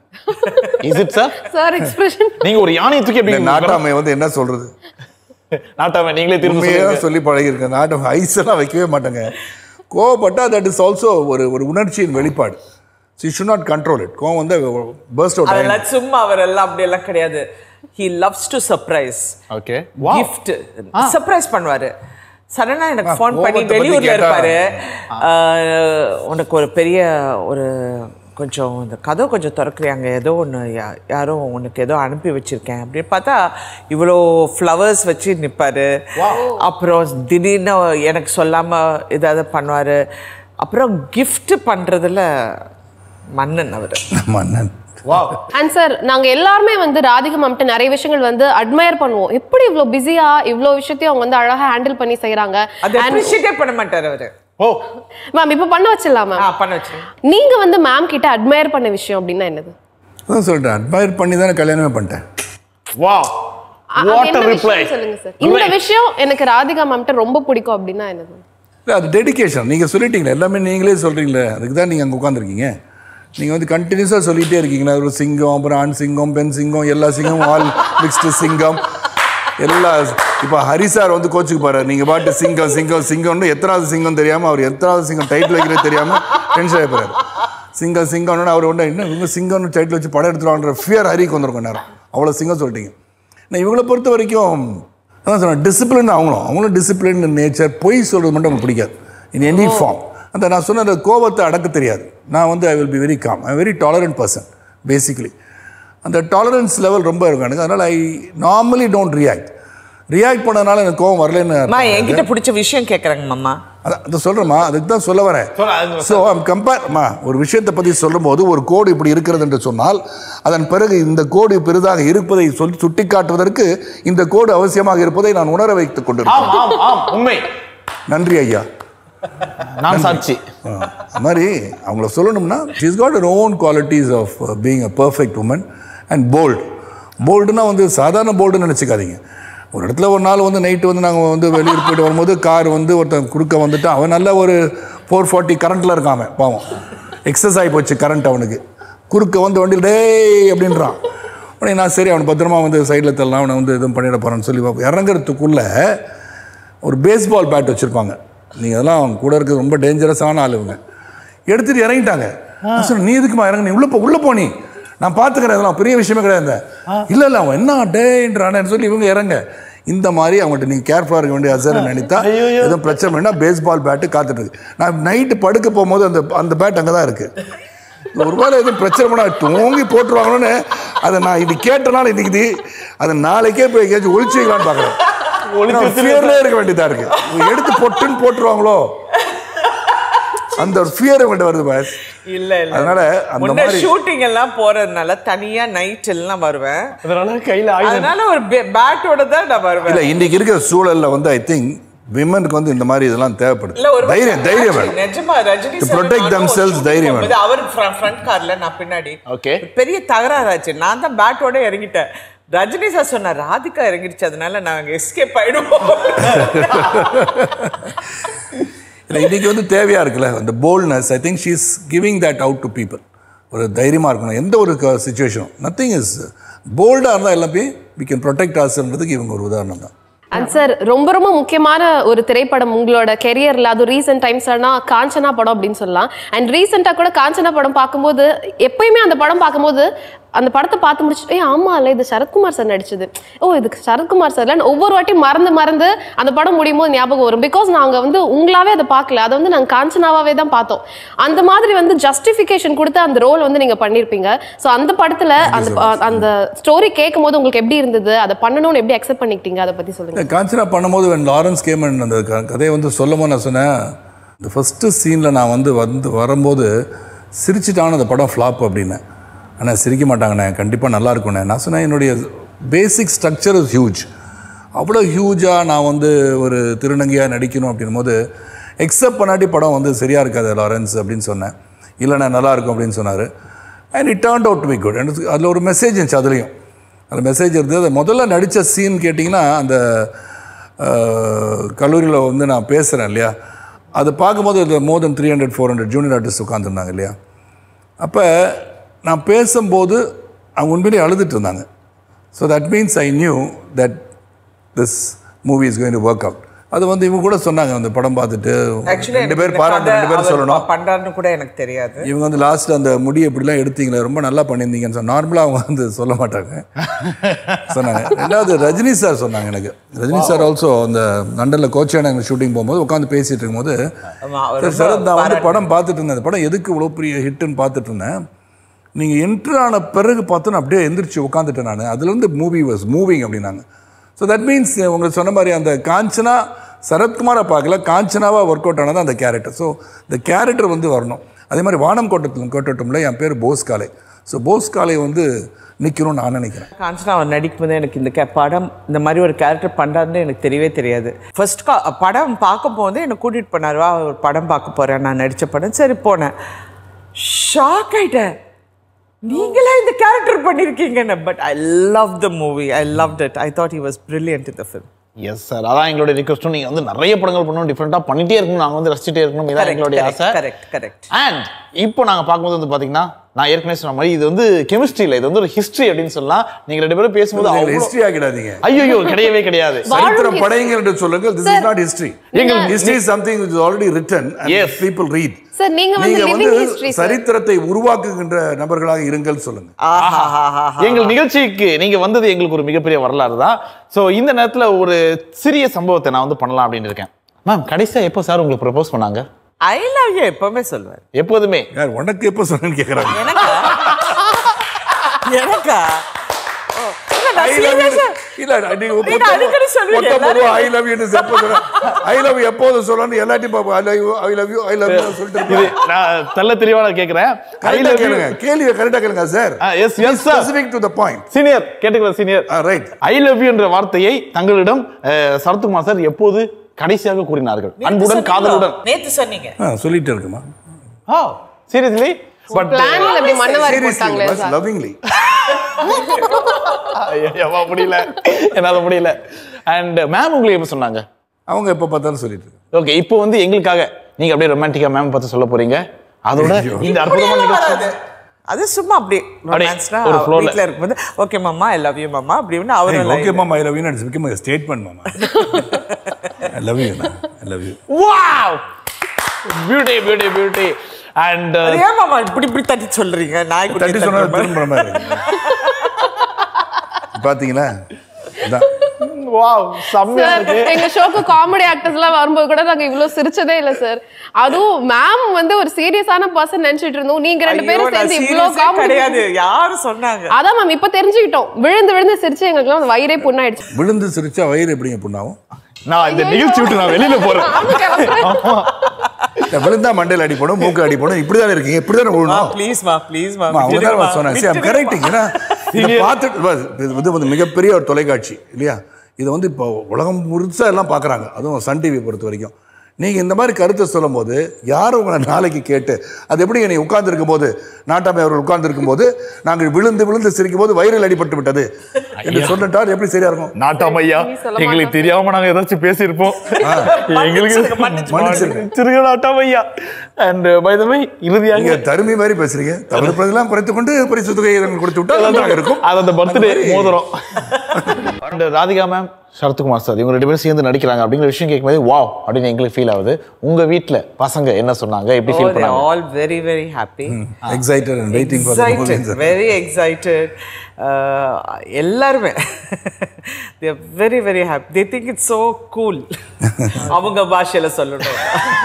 is it sir sir expression நீங்க ஒரு யானையை தூக்கி இந்த எப்படி நாட்டாமை வந்து என்ன சொல்றது நாட்டாம நீங்களே திரும்ப உண்மையாக சொல்லுங்க சொல்லி பழகிருக்கேன் நாட்டம் ஐஸ் எல்லாம் வைக்கவே மாட்டேங்க கோவப்பட்டா தட் இஸ் ஆல்சோ ஒரு ஒரு உணர்ச்சியின் வெளிப்பாடு so should not control it கோவம் வந்து பர்ஸ்ட் அவுட் ஆகும் அதெல்லாம் சும்மா அவர் எல்லாம் அப்படி எல்லாம் கிடையாது he loves to surprise okay gift surprise பண்ணுவாரு சடனா எனக்கு ஃபோன் பண்ணி கோபத்தை பத்தி வெளியூர்ல கேட்டா- இருப்பாரு ஆஹ், உனக்கு ஒரு பெரிய ஒரு கொஞ்சம் இந்த கதவு கொஞ்சம் திறக்குறியாங்க ஏதோ ஒன்று யாரோ உனக்கு ஏதோ அனுப்பி வச்சிருக்கேன் அப்படின்னு பார்த்தா இவ்வளோ ஃப்ளவர்ஸ் வச்சு நிற்பாரு அப்புறம் திடீர்னு எனக்கு சொல்லாமல் ஏதாவது பண்ணுவார் அப்புறம் gift பண்றதுல மன்னன் அவர் மன்னன் வாவ் அண்ட் சார் நாங்க எல்லாருமே வந்து ராதிகா மேம்கிட்ட நிறைய விஷயங்கள் வந்து அட்மயர் பண்ணுவோம் எப்படி இவ்ளோ பிஸியா இவ்ளோ விஷயத்தையும் அவங்க வந்து அழகா ஹேண்டில் பண்ணி செய்யறாங்க அதை அப்ரிஷியேட்டே பண்ண மாட்டார் அவரு ஓ மேம் இப்போ பண்ண வச்சிடலாம் மேம் ஆ பண்ண வச்சு நீங்க வந்து மேம் கிட்ட அட்மயர் பண்ண விஷயம் அப்படின்னா என்னது அதான் சொல்லிட்டேன் அட்மையர் பண்ணி தானே கல்யாணமே பண்ணிட்டேன் வாவ் அ- அது வாட் என்ன a ரிப்ளை விஷயம் சொல்லுங்க சார் இந்த விஷயம் எனக்கு ராதிகா மேம்கிட்ட ரொம்ப பிடிக்கும் அப்படின்னா என்னது இல்லை அது டெடிகேஷன் நீங்கள் சொல்லிட்டீங்களே எல்லாமே நீங்களே சொல்கிறீங்களே அதுக்கு தான் நீங்கள் அங்கே உட்காந்துருக்கீங்க நீங்கள் வந்து கண்டினியூஸாக சொல்லிகிட்டே இருக்கீங்களா ஒரு சிங்கம் அப்புறம் ஆண் சிங்கம் பெண் சிங்கம் எல்லா சிங்கமும் ஆல் மிக்ஸ்டு சிங்கம் எல்லா இப்போ ஹரி சார் வந்து கோச்சுக்கு போறாரு நீங்கள் பாட்டு சிங்கம் சிங்கம் சிங்கம்னு எத்தனாவது சிங்கம் தெரியாமல் அவர் எத்தனாவது சிங்கம் டைட்டில் வைக்கிறது தெரியாமல் டென்ஷன் ஆகி போறாரு சிங்கம் சிங்கம்னு அவர் ஒன்று இன்னும் இவங்க சிங்கம்னு டைட்டில் வச்சு படம் எடுத்துருவான்ற ஃபியர் ஹரிக்கு வந்திருக்கும் நேரம் அவ்வளோ சிங்கம் சொல்லிட்டீங்க நான் இவங்களை பொறுத்த வரைக்கும் அதான் சொன்னேன் டிசிப்ளின் அவங்களும் அவங்களும் டிசிப்ளின் நேச்சர் பொய் சொல்கிறது மட்டும் எனக்கு பிடிக்காது இன் எனி ஃபார்ம் அந்த நான் சொன்ன அந்த கோபத்தை அடக்க தெரியாது நான் வந்து I will be very calm I very tolerant person basically அந்த டாலரன்ஸ் லெவல் ரொம்ப இருக்கும் எனக்கு அதனால் I normally don't react react பண்ணதுனால எனக்கு கோபம் வரலன்னு அம்மா அர்த்தம் என்கிட்ட பிடிச்ச விஷயம் கேட்குறாங்க மாமா அதான் அதை சொல்கிறேம்மா அதுக்கு தான் சொல்ல வரேன் சொல்ல, அது ஸோ ஐம் கம்பேர்மா ஒரு விஷயத்தை பற்றி சொல்லும்போது ஒரு கோடு இப்படி இருக்கிறது என்று சொன்னால் அதன் பிறகு இந்த கோடு பெரிதாக இருப்பதை சொல்லி சுட்டிக்காட்டுவதற்கு இந்த கோடு அவசியமாக இருப்பதை நான் உணர வைத்துக் ஆம் கொண்டிருக்கேன் ஆம் ஆம் உண்மை நன்றி ஐயா நான் சாட்சி ஆ, அது மாதிரி அவங்கள சொல்லணும்னா she's got her own qualities of being a perfect woman and bold போல்டுனா வந்து சாதாரண போல்டுன்னு நினச்சிக்காதீங்க ஒரு இடத்துல ஒரு நாள் வந்து நைட்டு வந்து நாங்கள் வந்து வெளியூர் போயிட்டு வரும்போது கார் வந்து ஒருத்தன் குறுக்க வந்துட்டு அவன் நல்ல ஒரு ஃபோர் ஃபார்ட்டி கரண்ட்டில் இருக்காம பாவம் எக்ஸஸ் ஆகி போச்சு கரண்ட் அவனுக்கு குறுக்க வந்து வண்டியில் டேய் அப்படின்றான் உடனே நான் சரி அவனை பத்திரமா வந்து சைடில் தள்ளலாம் அவனை வந்து எதுவும் பண்ணிட போகிறான்னு சொல்லி பார்ப்போம் இறங்குறதுக்குள்ளே ஒரு பேஸ்பால் பேட் வச்சுருப்பாங்க நீங்கள் அதெல்லாம் அவங்க கூட இருக்க ரொம்ப டேஞ்சரஸான ஆள் இவங்க எடுத்துட்டு இறங்கிட்டாங்க நான் சொன்னேன், நீ எதுக்குமா இறங்கு நீ உள்ள போ உள்ள போ நீ நான் பார்த்துக்கிறேன் அதெல்லாம் பெரிய விஷயமே கிடையாது இல்லை இல்லை அவன் என்ன டேன்றானேன்னு சொல்லி இவங்க இறங்க இந்த மாதிரி அவங்கள்ட்ட நீங்கள் கேர்ஃபுல்லாக இருக்க வேண்டிய அசர் நினைத்தா எதுவும் பிரச்சனை வேணா பேஸ்பால் பேட்டு காத்துட்டு இருக்கு நான் நைட்டு படுக்க போகும்போது அந்த அந்த பேட் அங்கே தான் இருக்குது ஒருவேளை எதுவும் பிரச்சனை பண்ணா தூங்கி போட்டுருவாங்களோன்னு அதை நான் இது கேட்டனால இன்னைக்கு இது அதை நாளைக்கே போய் எங்கேயாச்சும் ஒழிச்சு வைக்கலான்னு பார்க்குறேன் ஃபியர்லேயே இருக்க வேண்டியதா இருக்கு இவங்க எடுத்து பொட்டுன்னு போட்டுருவாங்களோ அந்த ஒரு ஃபியர் இவங்கள்ட்ட வருது பாஸ் இல்ல இல்ல அதனால அந்த முன்ன மாதிரி ஷூட்டிங் எல்லாம் போறதுனால தனியா நைட் எல்லாம் வருவேன் அதனால கையில ஆயுதம் அதனால ஒரு பேட்டோட தான் நான் வருவேன் இல்ல இன்னைக்கு இருக்கிற சூழல்ல வந்து ஐ திங்க் விமனுக்கு வந்து இந்த மாதிரி இதெல்லாம் தேவைப்படுது இல்ல ஒரு தைரியம் தைரியம் வேணும் நிஜமா ரஜினி To sir protect நானும் themselves ஒரு தைரியம் shooting போகும்போது அவர் ஃப்ரண்ட் கார்ல நான் பின்னாடி Okay. ஒரு பெரிய தகராறாச்சு நான் தான் பேட்டோட இறங்கிட்டேன் ரஜினி சார் சொன்னார் ராதிகா இறங்கிடுச்சு அதனால நாங்க எஸ்கேப் ஆயிடுவோம் இல்லை இன்னைக்கு வந்து தேவையா இருக்குல்ல அந்த boldness I think she is giving that out to people ஒரு தைரியமா இருக்கணும் எந்த ஒரு சுச்சுவேஷனும் நத்திங் இஸ் போல்டாக இருந்தால் எல்லாமே வி கேன் ப்ரொடெக்ட் ஆஸ்ன்றதுக்கு இவங்க ஒரு உதாரணம் தான் அண்ட் சார் ரொம்ப ரொம்ப முக்கியமான ஒரு திரைப்படம் உங்களோட கெரியர்ல அது ரீசெண்ட் டைம்ஸ்னா காஞ்சனா படம் அப்படின்னு சொல்லலாம் அண்ட் ரீசெண்டா கூட காஞ்சனா படம் பார்க்கும்போது எப்பயுமே அந்த படம் பார்க்கும்போது அந்த படத்தை பார்த்து முடிச்சுட்டு ஏ ஆமா இல்ல இது சரத்குமார் சார் நடிச்சது ஓ இது சரத்குமார் சார் ஒவ்வொரு வாட்டி மறந்து மறந்து அந்த படம் முடியும் போது ஞாபகம் வரும் பிகாஸ் நாங்க வந்து உங்களாவே அதை பார்க்கல அதை வந்து நாங்க காஞ்சனாவாவே தான் பார்த்தோம் அந்த மாதிரி வந்து ஜஸ்டிஃபிகேஷன் கொடுத்து அந்த ரோல் வந்து நீங்க பண்ணிருப்பீங்க ஸோ அந்த படத்துல அந்த அந்த ஸ்டோரி கேட்கும் போது உங்களுக்கு எப்படி இருந்தது அதை பண்ணணும்னு எப்படி அக்செப்ட் பண்ணிக்கிட்டீங்க அதை பத்தி சொல்லுங்க இந்த காஞ்சனா பண்ணும்போது when லாரன்ஸ் கேமன் அந்த க- கதையை வந்து சொல்லும்போது நான் சொன்னேன் இந்த ஃபஸ்ட்டு சீனில் நான் வந்து வந்து வரும்போது சிரிச்சிட்டான அந்த படம் ஃப்ளாப் அப்படின்னேன் ஆனால் சிரிக்க மாட்டாங்கண்ணே கண்டிப்பாக நல்லா இருக்கும்ண்ணே நான் சொன்னேன் என்னுடைய பேசிக் ஸ்ட்ரக்சர் இஸ் ஹியூஜ் அவ்வளோ ஹியூஜாக நான் வந்து ஒரு திருநங்கையாக நடிக்கணும் அப்படின்னும் போது எக்ஸப்ட் பண்ணாட்டி படம் வந்து சரியாக இருக்காது லாரன்ஸ் அப்படின்னு சொன்னேன் இல்லைண்ணே நல்லா இருக்கும் அப்படின்னு சொன்னார் and it turn out to be good அதில் ஒரு மெசேஜ் இருந்துச்சு அதுலேயும் அந்த மெசேஜ் இருந்தது அது முதல்ல நடித்த சீன் கேட்டிங்கன்னா அந்த கல்லூரியில் வந்து நான் பேசுகிறேன் இல்லையா அது பார்க்கும்போது more than three hundred four hundred junior artist உட்காந்துருந்தாங்க இல்லையா அப்போ நான் பேசும்போது அவங்க உண்மையிலேயே அழுதுட்டு இருந்தாங்க so that means I knew that this movie is going to work out அது வந்து இவங்க கூட சொன்னாங்க அந்த படம் பார்த்துட்டு ரெண்டு பேர் பாராட்டு ரெண்டு பேர் சொல்லணும் பண்றாருன்னு கூட எனக்கு தெரியாது இவங்க வந்து லாஸ்ட்டில் அந்த முடியை இப்படிலாம் எடுத்தீங்களே ரொம்ப நல்லா பண்ணியிருந்தீங்கன்னு சொன்ன நார்மலாக அவங்க வந்து சொல்ல மாட்டாங்க சொன்னாங்க ரெண்டாவது ரஜினி சார் சொன்னாங்க எனக்கு ரஜினி சார் ஆல்சோ அந்த லண்டனில் கோச்சியான ஷூட்டிங் போகும்போது உட்காந்து பேசிட்டு இருக்கும்போது ஆமா, அவர் "சார், சரத் நான் வந்து படம் பார்த்துட்டு இருந்தேன் அந்த படம் எதுக்கு இவ்வளோ பெரிய ஹிட்டுன்னு பார்த்துட்டு இருந்தேன் நீங்கள் என்ட்ரு ஆன பிறகு பார்த்தோன்னு அப்படியே எந்திரிச்சு உட்காந்துட்டேன் நான் அதுலேருந்து மூவி வாஸ் மூவிங் அப்படின்னாங்க ஸோ தட் மீன்ஸ் உங்களுக்கு சொன்ன மாதிரி அந்த காஞ்சனா சரத்குமாரை பார்க்கல காஞ்சனாவாக ஒர்க் அவுட் ஆனது அந்த கேரக்டர் ஸோ இந்த கேரக்டர் வந்து வரணும் அதே மாதிரி வானம் கோட்டத்தில் கோட்டட்டும்ல என் பேர் போஸ் காலை ஸோ போஸ் காலை வந்து நிற்கணும்னு நான் நினைக்கிறேன் காஞ்சனா அவர் நடிக்கும்போது எனக்கு இந்த கே படம் இந்த மாதிரி ஒரு கேரக்டர் பண்ணுறாருன்னு எனக்கு தெரியவே தெரியாது ஃபர்ஸ்ட் கா படம் பார்க்க போது என்னை கூட்டிகிட்டு போனார் வா ஒரு படம் பார்க்க போகிறேன் நான் நடித்த படம் சரி போனேன் ஷாக் ஆயிட்டேன் நீங்களே இந்த கேரக்டர் பண்ணியிருக்கீங்கன்னு but I love the movie I love it I thought he was brilliant இந்த ஃபிலிம் எஸ் சார் அதான் எங்களுடைய ரிக்வஸ்ட்டும் நீங்க வந்து நிறைய படங்கள் பண்ணணும் டிஃப்ரெண்டாக பண்ணிட்டே இருக்கணும் நாங்க வந்து ரசிச்சுட்டே இருக்கணும் இதான் எங்களுடைய ஆசை கரெக்ட் கரெக்ட் அண்ட் இப்போ நாங்க பார்க்கும்போது வந்து பாத்தீங்கன்னா நான் ஏற்கனவே சொன்ன மாதிரி இது வந்து கெமிஸ்ட்ரி இல்ல இது வந்து ஒரு ஹிஸ்டரி அப்படின்னு சொல்லலாம் நீங்க ரெண்டு பேரும் பேசும்போது அவ்வளவு- ஹிஸ்ட்ரி ஆகிடாதீங்க ஐயோ கிடையவே கிடையாது சரித்திரம் படையுங்கள் என்று சொல்லுங்கள் திஸ் இஸ் நாட் ஹிஸ்டரி எங்கள் history is something which is already written Yes. And people read sir நீங்க வந்து நீங்க லிவிங் வந்து ஹிஸ்டரி சார் சரித்திரத்தை உருவாக்குகின்ற நபர்களாக இருங்கள் சொல்லுங்க எங்கள் நிகழ்ச்சிக்கு நீங்க வந்தது எங்களுக்கு ஒரு மிகப்பெரிய வரலாறு தான் ஸோ இந்த நேரத்துல ஒரு சிறிய சம்பவத்தை நான் வந்து பண்ணலாம் அப்படின்னு இருக்கேன் மேம் கடைசியா எப்போ சார் உங்களுக்கு ப்ரப்போஸ் பண்ணாங்க ஐ லவ் யூ எப்பவுமே சொல்லுவார் எப்போதுமே யார் உனக்கு எப்போ சொன்னேன்னு கேட்குறாங்க எனக்கா எனக்கா ஓ, இல்ல, நான் ஐ லவ் யூ serious ஆ- இல்ல நீங்க நீங்க அடிக்கடி சொல்லுவீங்க, மொத்த பொதுவா ஐ எல்லாரும் லவ் யூ எப்போ சொல்ல ஐ லவ் யூ எப்போது சொல்லணும் எல்லாத்தையும் பாப்போம் I love you I love you I love you சொல்லிட்டு இது நான் தெள்ள தெளிவா நான் கேட்கிறேன் ஐ கரெக்டா லவ் யூ கேளுங்க கேள்வியை கரெக்டா கேளுங்க sir yes yes sir specific to the point senior கேட்டுக்கலாம் senior right I love you என்ற வார்த்தையை தங்களிடம் அஹ், சரத்குமார் சார் எப்போது கடைசியாக கூறினார்கள் அன்புடன் காதலுடன் நேத்து சொன்னீங்க சொல்லிட்டு இருக்குமா ஆ சீரியஸ்லி பட் பிளான்ல இப்படி மண்ணவாரி போட்டாங்களே சீரியஸ்லி சார் லவ்விங்லி ஐயோ முடியல என்னால முடியல அண்ட் மேம் உங்களுக்கு எப்போ சொன்னாங்க அவங்க எப்போ பார்த்தாலும் சொல்லிட்டு இருக்கு ஓகே இப்போ வந்து எங்களுக்காக நீங்க அப்படியே ரொமான்டிக்கா மேம் பார்த்து சொல்ல போறீங்க அதோட இந்த அற்புதமான நிகழ்ச்சி அது சும்மா அப்படி அப்படியே, ரொமான்ஸ்னா ஒரு flow ல. வீட்ல இருக்கும்போது ஓகே மாமா ஐ லவ் யூ மாமா அப்படின்னு அவரும் ஓகே மாமா I love you it's become statement மாமா I love you I love you wow beauty beauty beauty and அது ஏன் மாமா இப்படி இப்படி தட்டி சொல்றீங்க நாய் தட்டி சொன்னா திரும்ப மாதிரி பாத்தீங்களா அதான் வாவ் செம்மையா சார் இருக்கு எங்க ஷோக்கு காமெடி ஆக்டர்ஸ் எல்லாம் வரும்போது கூட நாங்க இவ்வளவு சிரிச்சதே இல்ல சார் அதுவும் மேம் வந்து ஒரு சீரியஸான பர்சன் நினைச்சிட்டு இருந்தோம் நீங்க ரெண்டு பேரும் சேர்ந்து இவ்வளவு காமெடி கிடையாது யாரும் சொன்னாங்க அதான் மேம் இப்ப தெரிஞ்சுக்கிட்டோம் விழுந்து விழுந்து சிரிச்சு எங்களுக்கு எல்லாம் வயிறே புண்ணாயிடுச்சு விழுந்து சிரிச்சா வயிறு எப்படிங்க புண்ணாகும் நான் இந்த நிகழ்ச்சி விட்டு நான் வெளியில போறேன் ஆமா. இந்த விழுந்தா மண்டையில் அடிப்படும் மூக்கு அடிப்படும் இப்படிதானே இருக்கீங்க இப்படிதானே விழணும் ப்ளீஸ் மா ப்ளீஸ் மா ஆமா, அவங்க தான் சொன்னேன் சரி ஐம் கரெக்டிங் ஏன்னா இதை பார்த்துட்டு பஸ், இது வந்து வந்து மிகப்பெரிய ஒரு தொலைக்காட்சி இல்லையா இதை வந்து இப்போ உலகம் முழுசா எல்லாம் பார்க்குறாங்க அதுவும் சன் டிவி பொறுத்த வரைக்கும் நீங்கள் இந்த மாதிரி கருத்தை சொல்லும்போது யாரும் உங்களை நாளைக்கு கேட்டு அது எப்படி நீ உட்கார்ந்துருக்கும் போது நாட்டாமை அவர்கள் உட்கார்ந்துருக்கும் போது நாங்கள் விழுந்து விழுந்து சிரிக்கும் போது வயிறில் அடிபட்டு விட்டது என்று சொல்லிட்டார் எப்படி சரியா இருக்கும் நாட்டாம் ஐயா சொல்ல எங்களுக்கு தெரியாம நாங்க ஏதாச்சும் பேசியிருப்போம் எங்களுக்கு மன்னிச்சிருங்க. சிறுக நாட்டாம் ஐயா அண்ட் பை த வே இறுதியாக நீங்க தருமி மாதிரி பேசுறீங்க தவறு பிறகுலாம் குறைத்து கொண்டு பரிசு தொகையை கொடுத்து விட்டா நல்லா இருக்கும் அது அந்த பர்த்டே மோதிரம் and Radhika ma'am Sarathkumar sir இவங்க ரெண்டு பேரும் சேர்ந்து நடிக்கிறாங்க அப்படிங்கிற விஷயம் கேட்கும்போது வாவ் அப்படின்னு எங்களுக்கு ஃபீல் ஆகுது உங்க வீட்ல பசங்க என்ன சொன்னாங்க எப்படி ஃபீல் பண்ணாங்க all very very happy excited and waiting for excited very excited எல்லாருமே very very happy they think it's so cool அவங்க பாஷையில சொல்லணும்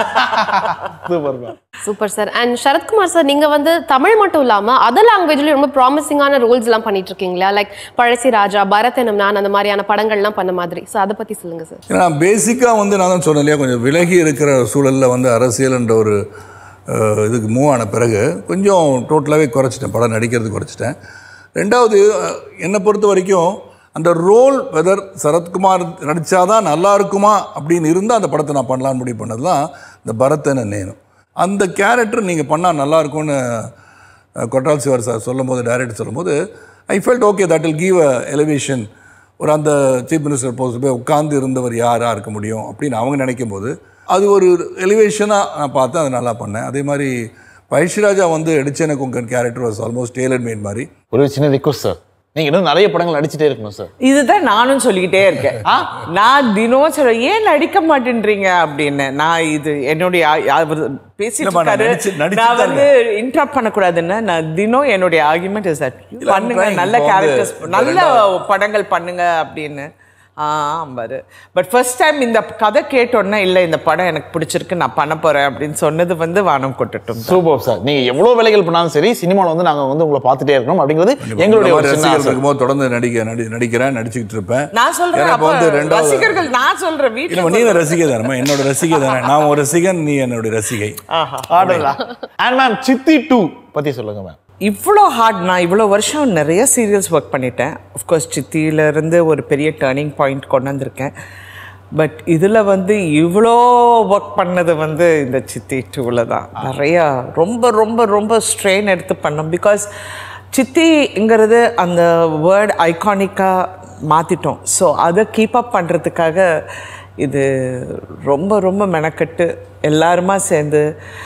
super ma'am super sir and Sarathkumar sir நீங்க வந்து தமிழ் மட்டும் இல்லாம அதர் லாங்குவேஜ்லயும் ரொம்ப ப்ராமிசிங்கான ரோல்ஸ் எல்லாம் பண்ணிட்டு இருக்கீங்களா லைக் பழசி ராஜா பரத் எனும் நான் அந்த மாதிரியான படங்கள்லாம் பண்ண மாதிரி ஸோ அதை பத்தி சொல்லுங்க சார் ஏன்னா பேசிக்காக வந்து நான் தான் சொன்னேன் இல்லையா கொஞ்சம் விலகி இருக்கிற சூழலில் வந்து அரசியல்ன்ற ஒரு அஹ், இதுக்கு மூவ் ஆன பிறகு கொஞ்சம் டோட்டலாகவே குறைச்சிட்டேன் படம் நடிக்கிறது குறைச்சிட்டேன் ரெண்டாவது அஹ், என்னை பொறுத்த வரைக்கும் அந்த ரோல் வெதர் சரத்குமார் நடித்தாதான் நல்லா இருக்குமா அப்படின்னு இருந்தால் அந்த படத்தை நான் பண்ணலான்னு முடிவு பண்ணது தான் இந்த பரத்தன நேனும் அந்த கேரக்டர் நீங்கள் பண்ணால் நல்லா இருக்கும்னு அஹ், கொட்டால் சிவர் சார் சொல்லும்போது டைரக்டர் சொல்லும்போது I felt okay that will give a elevation ஒரு அந்த சீஃப் மினிஸ்டர் போஸ்ட் போய் உட்கார்ந்து இருந்தவர் யாராக இருக்க முடியும் அப்படின்னு அவங்க நினைக்கும் போது அது ஒரு எலிவேஷனாக நான் பார்த்தேன் அது நல்லா பண்ணேன் அதே மாதிரி பழஷிராஜா வந்து Edachena Kunkan character was almost tailor made மாதிரி ஒரு சின்ன ரிக்வஸ்ட் சார் நீங்க இன்னும் நிறைய படங்கள் நடிச்சிட்டே இருக்கணும் சார் இதுதான் நானும் சொல்லிக்கிட்டே இருக்கேன் நான் தினம் சொல்ல ஏன் நடிக்க மாட்டேன்றீங்க அப்படின்னு நான் இது என்னுடைய ஆ- அவர் பேசிட்டு இல்லம்மா, நான் இருக்காரு நடிச்சு- நடிச்சு நான் தான் வந்து இன்டரப்ட் பண்ணக்கூடாதுன்னு நான் தினம் என்னுடைய ஆர்குமெண்ட் இஸ் தட் இல்ல, I'm பண்ணுங்க trying. நல்ல இப்போ வந்து கேரக்டர்ஸ் இந்த நல்ல ரெண்டாவது- படங்கள் பண்ணுங்க அப்படின்னு ஆ பாரு பட் ஃபர்ஸ்ட் டைம் இந்த கதை கேட்டோன்னே இல்லை இந்த படம் எனக்கு பிடிச்சிருக்கு நான் பண்ண போறேன் அப்படின்னு சொன்னது வந்து வானம் கொட்டட்டும் சூப்பர் சார் நீங்க எவ்வளவு வேலைகள் பண்ணாலும் சரி சினிமாவில் வந்து நாங்க வந்து உங்களை பார்த்துட்டே இருக்கணும் அப்படிங்கிறது எங்களுடைய ஒரு சின்ன ரசிகர்கள் ஆசை. இருக்கும்போது தொடர்ந்து நடிக்க நடி நடிக்கிறேன் நடிச்சுக்கிட்டு இருப்பேன் நான் சொல்றேன் எனக்கு அப்ப வந்து ரெண்டாவது ரசிகர்கள் நான் சொல்றேன் வீட்டுல இல்லை நீ தான் ரசிகை தானே என்னோட ரசிகை தானே நான் ஒரு ரசிகன் நீ என்னோட ரசிகை ஆடுங்களா அண்ட் மேம் சித்தி டூ பத்தி சொல்லுங்க மேம் இவ்வளோ ஹார்ட் நான் இவ்வளோ வருஷம் நிறைய சீரியல்ஸ் ஒர்க் பண்ணிட்டேன் அஃப்கோர்ஸ் சித்தியிலேருந்து ஒரு பெரிய டேர்னிங் பாயிண்ட் கொண்டு வந்திருக்கேன் பட் இதில் வந்து இவ்வளோ ஒர்க் பண்ணது வந்து இந்த சித்தி டூவில் தான் நிறையா ரொம்ப ரொம்ப ரொம்ப ஸ்ட்ரெயின் எடுத்து பண்ணோம் பிகாஸ் சித்திங்கிறது அந்த வேர்ட் ஐகானிக்காக மாற்றிட்டோம் ஸோ அதை கீப் அப் பண்ணுறதுக்காக இது ரொம்ப ரொம்ப மெனக்கட்டு எல்லாருமா சேர்ந்து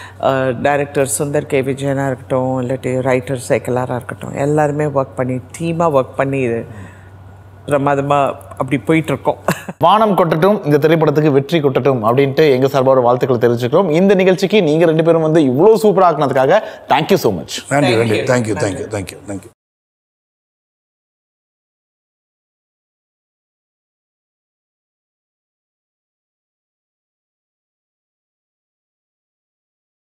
டைரக்டர் சுந்தர் கே விஜயனா இருக்கட்டும் இல்லாட்டி ரைட்டர் சைக்கிளாராக இருக்கட்டும் எல்லாருமே ஒர்க் பண்ணி டீமாக ஒர்க் பண்ணி இது பிரமாதமாக அப்படி போயிட்டுருக்கோம் வானம் கொட்டட்டும் இந்த திரைப்படத்துக்கு வெற்றி கொட்டட்டும் அப்படின்ட்டு எங்க சார்பாக வாழ்த்துக்கள் தெரிவிச்சுக்கிறோம் இந்த நிகழ்ச்சிக்கு நீங்க ரெண்டு பேரும் வந்து இவ்வளவு சூப்பரா ஆக்குனதுக்காக தேங்க்யூ so மச் நன்றி நன்றி தேங்க்யூ தேங்க்யூ தேங்க்யூ தேங்க்யூ